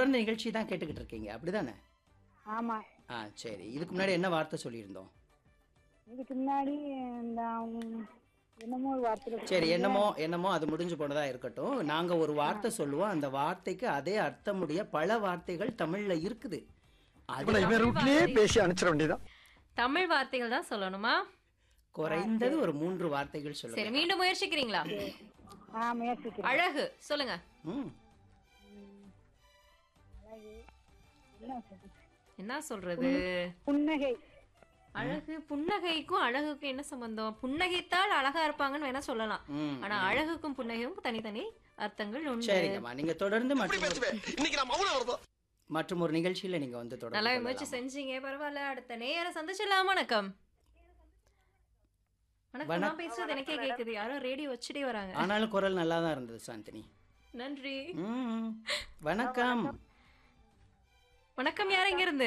தொடர்ந்து நிகழ்ச்சி தான் கேட்டுக்கிட்டு இருக்கீங்க அப்படிதானே ஆமா ஆ சரி இதுக்கு முன்னாடி என்ன வார்த்தை சொல்லியிருந்தோம் இதுக்கு முன்னாடி இந்த உம், என்னமோ ஒரு வார்த்தை சரி என்னமோ என்னமோ அது முடிஞ்சு போனதா இருக்கட்டும் நாங்க ஒரு வார்த்தை சொல்லுவோம் அந்த வார்த்தைக்கு அதே அர்த்தமுடைய பல வார்த்தைகள் தமிழ்ல இருக்குது அது இவனை இவன் ரூட்லயே பேசி அனுப்பிச்சிட வேண்டியதான் தமிழ் வார்த்தைகள் தான் சொல்லணுமா குறைந்தது ஒரு மூன்று வார்த்தைகள் சரி சொல்லுங்க மீண்டும் முயற்சிக்கிறீங்களா ஆ முயற்சிக்கிறேன் அழகு சொல்லுங்க ம் என்ன சொல்றது? என்ன சொல்றது புன்னகை அழகு புன்னகைக்கும் அழகுக்கும் என்ன சம்பந்தம் புன்னகைத்தால் அழகா இருப்பாங்கன்னு வேணா சொல்லலாம் ம் ஆனா அழகுக்கும் புன்னகைக்கும் தனித்தனி அர்த்தங்கள் உண்டு சரிங்கம்மா நீங்க தொடர்ந்து மற்றும் ஒரு- இன்னைக்கு நான் மௌனம் வருதோ மற்றும் ஒரு நிகழ்ச்சியில நீங்க வந்து தொடர்ந்து நல்லா கொள்ளலாம். முயற்சி செஞ்சீங்க பரவாயில்ல அடுத்த நேர சந்திச்சிடலாம் வணக்கம் வணக்கம் நான் பேசுறது எனக்கே கேக்குது யாரோ ரேடியோ வச்சுட்டே வராங்க ஆனாலும் குரல் நல்லா தான் இருந்தது சாந்தினி நன்றி ம் வணக்கம் வணக்கம் யார் எங்க இருந்து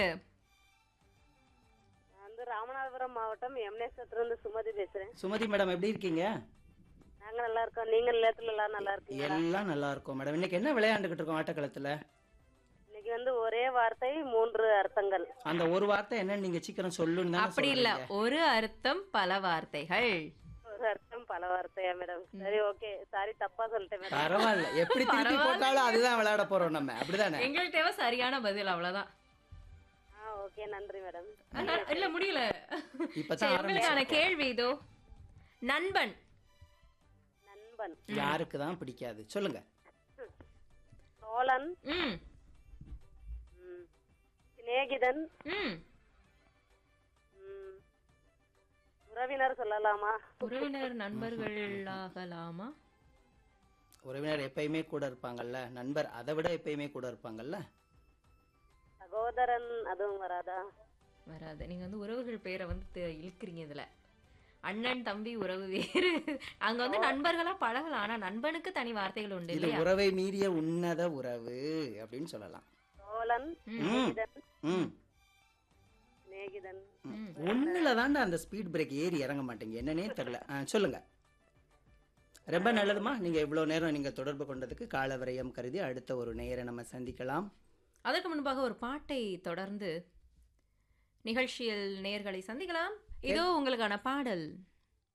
நான் வந்து ராமநாதபுரம் மாவட்டம் எம்னேஸ்வரத்துலேருந்து சுமதி பேசுறேன் சுமதி மேடம் எப்படி இருக்கீங்க நாங்க நல்லா இருக்கோம் நீங்க நேரத்துல எல்லாம் நல்லா இருக்கீங்க எல்லாம் நல்லா இருக்கும் மேடம் இன்னைக்கு என்ன விளையாண்டுகிட்டு இருக்கோம் ஆட்டக்களத்துல இன்னைக்கு வந்து ஒரே வார்த்தை மூன்று அர்த்தங்கள் அந்த ஒரு வார்த்தை என்னன்னு நீங்க சீக்கிரம் சொல்லுன்னு தானே அப்படி இல்ல சொல்றீங்க. ஒரு அர்த்தம் பல வார்த்தைகள் ஒரு அர்த்தம் பல வார்த்தையா மேடம் சரி ஓகே சாரி தப்பா சொல்லிட்டேன் மேடம் பரவாயில்ல எப்படி திருப்பி பரவாயில்ல. போட்டாலும் அதுதான் விளையாட போறோம் நம்ம அப்படிதானே எங்களுக்கு தேவை சரியான பதில் அவ்வளவுதான் ஆ ஓகே நன்றி மேடம் ஆனா, இல்ல முடியல இப்பதான் சரி, உங்களுக்கான ஆரம்பிச்சிருக்கோம். கேள்வி இதோ நண்பன் நண்பன் யாருக்கு தான் பிடிக்காது சொல்லுங்க சோழன் ம் ம், சிநேகிதன் ம் ம், உறவினர் சொல்லலாமா உறவினர் நண்பர்கள் ஆகலாமா உறவினர் எப்பயுமே கூட இருப்பாங்கல்ல நண்பர் அதை விட எப்பயுமே கூட இருப்பாங்கல்ல சகோதரன் அதுவும் வராதா வராது நீங்க வந்து உறவுகள் பேரை வந்து தெ- இழுக்கிறீங்க இதுல அண்ணன் தம்பி உறவு வேறு அங்க வந்து நண்பர்களா பழகலாம் ஆனா நண்பனுக்கு தனி வார்த்தைகள் உண்டு இது இல்லையா உறவை மீறிய உன்னத உறவு அப்படின்னு சொல்லலாம் சோழன் ம். சிநேகிதன் ம் சிநேகிதன் ம். ஒண்ணுல தாண்டா அந்த ஸ்பீட் பிரேக் ஏறி இறங்க மாட்டேங்க என்னன்னே தெரியல ஆ, சொல்லுங்க ரொம்ப நல்லதுமா நீங்க இவ்வளவு நேரம் நீங்க தொடர்பு கொண்டதுக்கு கால விரயம் கருதி அடுத்த ஒரு நேரை நம்ம சந்திக்கலாம் அதற்கு முன்பாக ஒரு பாட்டை தொடர்ந்து நிகழ்ச்சியில் நேர்களை சந்திக்கலாம் இதோ உங்களுக்கான பாடல்